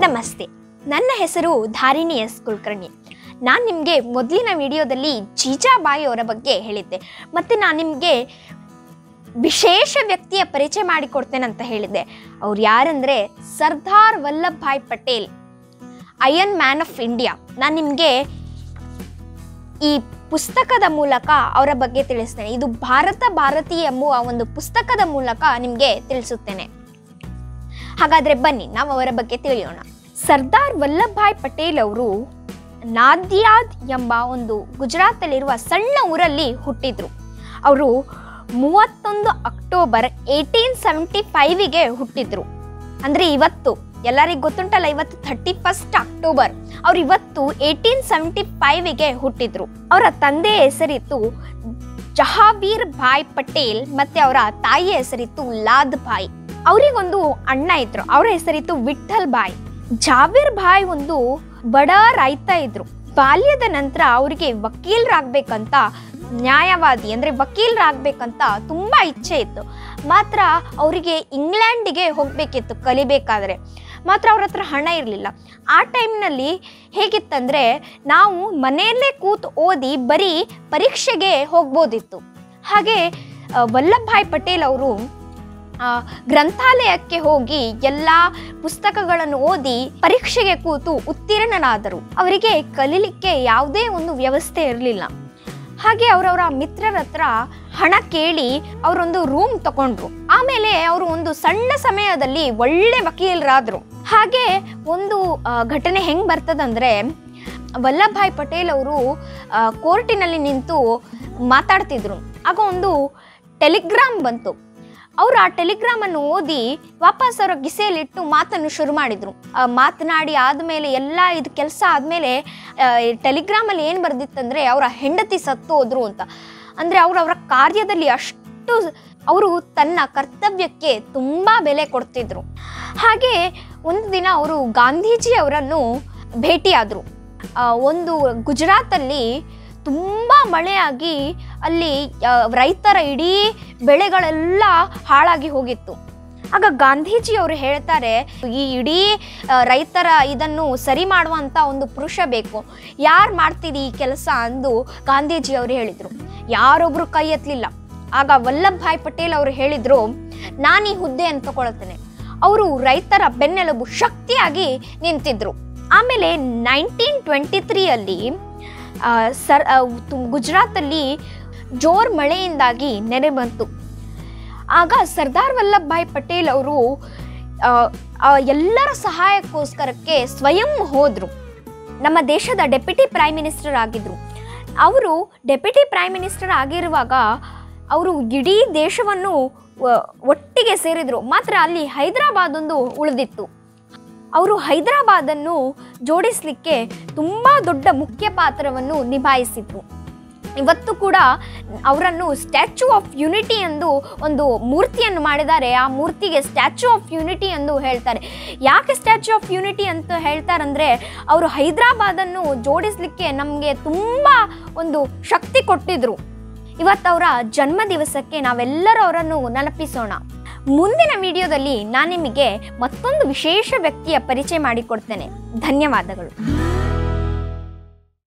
ನಮಸ್ತೆ ನನ್ನ ಹೆಸರು ಧಾರಿಣಿ ಎಸ್ ಕುಲಕರ್ಣಿ ನಾನು ನಿಮಗೆ ಮೊದಲಿನ ವಿಡಿಯೋದಲ್ಲಿ ಜೀಜಾಬಾಯಿ ಅವರ ಬಗ್ಗೆ ಹೇಳಿದ್ದೆ ಮತ್ತು ನಾನು ನಿಮಗೆ ವಿಶೇಷ ವ್ಯಕ್ತಿಯ ಪರಿಚಯ ಮಾಡಿಕೊಡ್ತೇನೆ ಅಂತ ಹೇಳಿದ್ದೆ ಅವ್ರು ಯಾರಂದರೆ Sardar Vallabh Bhai Patel iron man of India ನಾನು ನಿಮಗೆ ಈ ಪುಸ್ತಕದ ಮೂಲಕ ಅವರ ಬಗ್ಗೆ ತಿಳಿಸ್ತೇನೆ ಇದು ಭಾರತ ಭಾರತಿ ಎಂಬುವ ಒಂದು ಪುಸ್ತಕದ ಮೂಲಕ ನಿಮಗೆ ತಿಳಿಸುತ್ತೇನೆ ಹಾಗಾದ್ರೆ ಬನ್ನಿ ನಾವು ಅವರ ಬಗ್ಗೆ ತಿಳಿಯೋಣ ಸರ್ದಾರ್ ವಲ್ಲಭ್ ಭಾಯ್ ಪಟೇಲ್ ಅವರು ನಾದಿಯಾದ್ ಎಂಬ ಒಂದು ಗುಜರಾತಲ್ಲಿರುವ ಸಣ್ಣ ಊರಲ್ಲಿ ಹುಟ್ಟಿದ್ರು ಅವರು ಮೂವತ್ತೊಂದು ಅಕ್ಟೋಬರ್ ಏಯ್ಟೀನ್ ಸೆವೆಂಟಿ ಫೈವಿಗೆ ಹುಟ್ಟಿದ್ರು ಅಂದರೆ ಇವತ್ತು ಎಲ್ಲರಿಗೂ ಗೊತ್ತುಂಟಲ್ಲ ಇವತ್ತು ಥರ್ಟಿ ಫಸ್ಟ್ ಅಕ್ಟೋಬರ್ ಅವ್ರು ಇವತ್ತು ಏಯ್ಟೀನ್ ಸೆವೆಂಟಿ ಫೈವಿಗೆ ಹುಟ್ಟಿದ್ರು ಅವರ ತಂದೆಯ ಹೆಸರಿತ್ತು ಜಹಾಬೀರ್ ಭಾಯ್ ಪಟೇಲ್ ಮತ್ತೆ ಅವರ ತಾಯಿಯ ಹೆಸರಿತ್ತು ಲಾದ್ ಭಾಯ್ ಅವರಿಗೊಂದು ಅಣ್ಣ ಇದ್ರು ಅವರ ಹೆಸರಿತ್ತು ವಿಠಲ್ ಭಾಯ್ ಜಾಬೀರ್ ಭಾಯ್ ಒಂದು ಬಡ ರೈತ ಇದ್ರು ಬಾಲ್ಯದ ನಂತರ ಅವರಿಗೆ ವಕೀಲರಾಗಬೇಕಂತ ನ್ಯಾಯವಾದಿ ಅಂದರೆ ವಕೀಲರಾಗಬೇಕಂತ ತುಂಬ ಇಚ್ಛೆ ಇತ್ತು ಮಾತ್ರ ಅವರಿಗೆ ಇಂಗ್ಲೆಂಡಿಗೆ ಹೋಗಬೇಕಿತ್ತು ಕಲಿಬೇಕಾದ್ರೆ ಮಾತ್ರ ಅವ್ರ ಹತ್ರ ಹಣ ಇರಲಿಲ್ಲ ಆ ಟೈಮ್ನಲ್ಲಿ ಹೇಗಿತ್ತಂದರೆ ನಾವು ಮನೆಯಲ್ಲೇ ಕೂತು ಓದಿ ಬರೀ ಪರೀಕ್ಷೆಗೆ ಹೋಗ್ಬೋದಿತ್ತು ಹಾಗೆ ಆ, ವಲ್ಲಭ್ ಭಾಯ್ ಪಟೇಲ್ ಅವರು ಆ, ಗ್ರಂಥಾಲಯಕ್ಕೆ ಹೋಗಿ ಎಲ್ಲ ಪುಸ್ತಕಗಳನ್ನು ಓದಿ ಪರೀಕ್ಷೆಗೆ ಕೂತು ಉತ್ತೀರ್ಣನಾದರು ಅವರಿಗೆ ಕಲೀಲಿಕ್ಕೆ ಯಾವುದೇ ಒಂದು ವ್ಯವಸ್ಥೆ ಇರಲಿಲ್ಲ ಹಾಗೆ ಅವರವರ ಮಿತ್ರರ ಹತ್ರ ಹಣ ಕೇಳಿ ಅವರೊಂದು ರೂಮ್ ತಗೊಂಡ್ರು ಆಮೇಲೆ ಅವರು ಒಂದು ಸಣ್ಣ ಸಮಯದಲ್ಲಿ ಒಳ್ಳೆ ವಕೀಲರಾದರು ಹಾಗೆ ಒಂದು ಆ, ಘಟನೆ ಹೆಂಗೆ ಬರ್ತದಂದ್ರೆ ವಲ್ಲಭ್ ಭಾಯ್ ಪಟೇಲ್ ಅವರು ಕೋರ್ಟಿನಲ್ಲಿ ನಿಂತು ಮಾತಾಡ್ತಿದ್ರು ಆಗ ಒಂದು ಟೆಲಿಗ್ರಾಮ್ ಬಂತು ಅವರು ಆ ಟೆಲಿಗ್ರಾಮನ್ನು ಓದಿ ವಾಪಸ್ ಅವರ ಗಿಸೆಯಲ್ಲಿಟ್ಟು ಮಾತನ್ನು ಶುರು ಮಾಡಿದರು ಮಾತನಾಡಿ ಆದಮೇಲೆ ಎಲ್ಲ ಇದು ಕೆಲಸ ಆದಮೇಲೆ ಟೆಲಿಗ್ರಾಮಲ್ಲಿ ಏನು ಬರೆದಿತ್ತಂದರೆ ಅವರ ಹೆಂಡತಿ ಸತ್ತು ಹೋದ್ರು ಅಂತ ಅಂದರೆ ಅವರು ಅವರ ಕಾರ್ಯದಲ್ಲಿ ಅಷ್ಟು ಅವರು ತನ್ನ ಕರ್ತವ್ಯಕ್ಕೆ ತುಂಬ ಬೆಲೆ ಕೊಡ್ತಿದ್ರು ಹಾಗೆ ಒಂದು ದಿನ ಅವರು ಗಾಂಧೀಜಿ ಅವರನ್ನು ಭೇಟಿಯಾದರು ಒಂದು ಗುಜರಾತಲ್ಲಿ ತುಂಬ ಮಳೆಯಾಗಿ ಅಲ್ಲಿ ಆ, ರೈತರ ಇಡೀ ಬೆಳೆಗಳೆಲ್ಲ ಹಾಳಾಗಿ ಹೋಗಿತ್ತು ಆಗ ಗಾಂಧೀಜಿ ಅವರು ಹೇಳ್ತಾರೆ ಈ ಇಡೀ ಆ, ರೈತರ ಇದನ್ನು ಸರಿ ಮಾಡುವಂಥ ಒಂದು ಪುರುಷ ಬೇಕು ಯಾರು ಮಾಡ್ತೀರಿ ಈ ಕೆಲಸ ಅಂದು ಗಾಂಧೀಜಿ ಅವರು ಹೇಳಿದರು ಯಾರೊಬ್ಬರು ಕೈ ಎತ್ತಲಿಲ್ಲ ಆಗ ವಲ್ಲಭ್ ಭಾಯ್ ಪಟೇಲ್ ಅವರು ಹೇಳಿದರು ನಾನು ಈ ಹುದ್ದೆಯನ್ನು ತಗೊಳ್ತೇನೆ ಅವರು ರೈತರ ಬೆನ್ನೆಲುಬು ಶಕ್ತಿಯಾಗಿ ನಿಂತಿದ್ರು ಆಮೇಲೆ ನೈನ್ಟೀನ್ ಟ್ವೆಂಟಿ ತ್ರೀಯಲ್ಲಿ ಸರ್ ಆ, ತು- ಗುಜರಾತಲ್ಲಿ ಜೋರ್ ಮಳೆಯಿಂದಾಗಿ ನೆರೆ ಬಂತು ಆಗ ಸರ್ದಾರ್ ವಲ್ಲಭ್ ಭಾಯ್ ಪಟೇಲ್ ಅವರು ಆ, ಆ ಎಲ್ಲರ ಸಹಾಯಕ್ಕೋಸ್ಕರಕ್ಕೆ ಸ್ವಯಂ ಹೋದರು ನಮ್ಮ ದೇಶದ ಡೆಪ್ಯೂಟಿ ಪ್ರೈಮ್ ಮಿನಿಸ್ಟರ್ ಆಗಿದ್ರು ಅವರು ಡೆಪ್ಯೂಟಿ ಪ್ರೈಮ್ ಮಿನಿಸ್ಟರ್ ಆಗಿರುವಾಗ ಅವರು ಇಡೀ ದೇಶವನ್ನು ವ- ಒಟ್ಟಿಗೆ ಸೇರಿದರು ಮಾತ್ರ ಅಲ್ಲಿ ಹೈದರಾಬಾದ್ ಒಂದು ಉಳಿದಿತ್ತು ಅವರು ಹೈದರಾಬಾದನ್ನು ಜೋಡಿಸಲಿಕ್ಕೆ ತುಂಬ ದೊಡ್ಡ ಮುಖ್ಯ ಪಾತ್ರವನ್ನು ನಿಭಾಯಿಸಿದ್ರು ಇವತ್ತು ಕೂಡ ಅವರನ್ನು ಸ್ಟ್ಯಾಚ್ಯೂ ಆಫ್ ಯುನಿಟಿ ಎಂದು ಒಂದು ಮೂರ್ತಿಯನ್ನು ಮಾಡಿದ್ದಾರೆ ಆ ಮೂರ್ತಿಗೆ ಸ್ಟ್ಯಾಚ್ಯೂ ಆಫ್ ಯುನಿಟಿ ಎಂದು ಹೇಳ್ತಾರೆ ಯಾಕೆ ಸ್ಟ್ಯಾಚ್ಯೂ ಆಫ್ ಯುನಿಟಿ ಅಂತ ಹೇಳ್ತಾರಂದರೆ ಅವರು ಹೈದರಾಬಾದನ್ನು ಜೋಡಿಸಲಿಕ್ಕೆ ನಮಗೆ ತುಂಬ ಒಂದು ಶಕ್ತಿ ಕೊಟ್ಟಿದ್ರು ಇವತ್ತು ಅವರ ಜನ್ಮ ದಿವಸಕ್ಕೆ ನಾವೆಲ್ಲರೂ ಅವರನ್ನು ನೆನಪಿಸೋಣ ಮುಂದಿನ ವಿಡಿಯೋದಲ್ಲಿ ನಾನು ನಿಮಗೆ ಮತ್ತೊಂದು ವಿಶೇಷ ವ್ಯಕ್ತಿಯ ಪರಿಚಯ ಮಾಡಿಕೊಡ್ತೇನೆ ಧನ್ಯವಾದಗಳು